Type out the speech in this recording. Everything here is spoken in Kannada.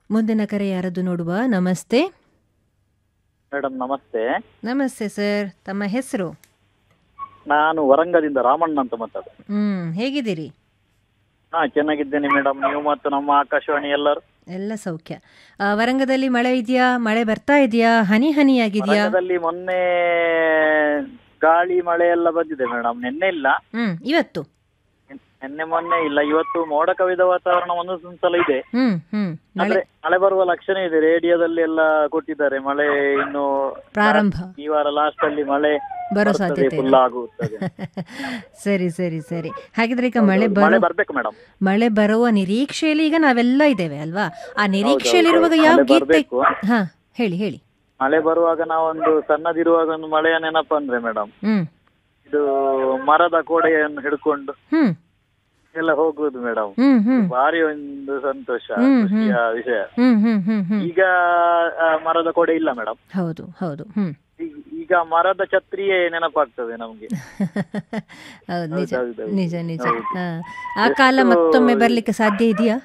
ಮುಂದಿನ ಕರೆ ಯಾರದ್ದು ನೋಡುವ ನಮಸ್ತೆ ಮೇಡಮ್ ನಮಸ್ತೆ ನಮಸ್ತೆ ಸರ್ ತಮ್ಮ ಹೆಸರು ನಾನು ವರಂಗದಿಂದ ರಾಮಣ್ಣ ಅಂತ ಮಾತಾಡ ಹ್ಮ್ ಹೇಗಿದ್ದೀರಿ ಹಾ ಚೆನ್ನಾಗಿದ್ದೇನೆ ಮೇಡಮ್ ನೀವು ಮತ್ತು ನಮ್ಮ ಆಕಾಶವಾಣಿ ಎಲ್ಲರೂ ಎಲ್ಲ ಸೌಖ್ಯ ಆ, ವರಂಗದಲ್ಲಿ ಮಳೆ ಇದೆಯಾ ಮಳೆ ಬರ್ತಾ ಇದೆಯಾ ಹನಿ ಹನಿಯಾಗಿದೆಯಾ ವರಂಗದಲ್ಲಿ ಮೊನ್ನೆ ಗಾಳಿ ಮಳೆ ಎಲ್ಲ ಬಂದಿದೆ ಮೇಡಮ್ ನಿನ್ನೆ ಇಲ್ಲ ಹ್ಮ್ ಇವತ್ತು ನಿನ್ನೆ ಮೊನ್ನೆ ಇಲ್ಲ ಇವತ್ತು ಮೋಡ ಕವಿದ ವಾತಾವರಣ ಒಂದೊಂದು ಸಲ ಇದೆ ಹ್ಮ್ ಹ್ಮ್ ಮಳೆ ಆದ್ರೆ ಮಳೆ ಬರುವ ಲಕ್ಷಣ ಇದೆ ರೇಡಿಯೋದಲ್ಲಿ ಎಲ್ಲ ಕೊಟ್ಟಿದ್ದಾರೆ ಮಳೆ ಇನ್ನು ಪ್ರಾರಂಭ ಈ ವಾರ ಲಾಸ್ಟ್ ಅಲ್ಲಿ ಮಳೆ ಬರೋ ಬರ್ತದೆ ಸಾಧ್ಯತೆ ಫುಲ್ ಇದೆ. ಆಗುತ್ತದೆ ಸರಿ ಸರಿ ಸರಿ ಹಾಗಿದ್ರೆ ಈಗ ಮಳೆ ಮಳೆ ಬರೋ ಬರ್ಬೇಕು ಮೇಡಮ್ ಮಳೆ ಬರುವ ನಿರೀಕ್ಷೆಯಲ್ಲಿ ಈಗ ನಾವೆಲ್ಲ ಇದ್ದೇವೆ ಅಲ್ವಾ ಆ ನಿರೀಕ್ಷೆಯಲ್ಲಿರುವಾಗ ಹೌದು. ಯಾವ ಮಳೆ ಗೀತೆ ಬರ್ಬೇಕು. ಹಾ ಹೇಳಿ ಹೇಳಿ ಮಳೆ ಬರುವಾಗ ನಾವೊಂದು ಸಣ್ಣದಿರುವಾಗ ಒಂದು ಮಳೆಯ ನೆನಪು ಅಂದ್ರೆ ಮೇಡಮ್ ಹ್ಮ್ ಇದು ಮರದ ಕೋಡೆಯನ್ನು ಹಿಡ್ಕೊಂಡು ಹ್ಮ್ ಎಲ್ಲ ಹೋಗುದು ಮೇಡಮ್ ಹ್ಮ್ ಹ್ಮ್ ಭಾರಿ ಒಂದು ಸಂತೋಷ ಹ್ಮ್, ಹ್ಮ್. ಖುಷಿಯ ವಿಷಯ ಹ್ಮ್ ಹ್ಮ್ ಹ್ಮ್ ಹ್ಮ್ ಈಗ ಆ, ಮರದ ಕೊಡೆ ಇಲ್ಲ ಮೇಡಮ್ ಹೌದು ಹೌದು ಹ್ಮ್ ಈಗ ಮರದ ಛತ್ರಿಯೇ ನೆನಪಾಗ್ತದೆ ನಮ್ಗೆ ಹೌದು ನಿಜ ಹೌದೌದು. ನಿಜ ನಿಜ ಹೌದು. ಹಾ. ಆ ಕಾಲ ಎಷ್ಟು- ಮತ್ತೊಮ್ಮೆ ಬರ್ಲಿಕ್ಕೆ ಸಾಧ್ಯ ಇದೆಯಾ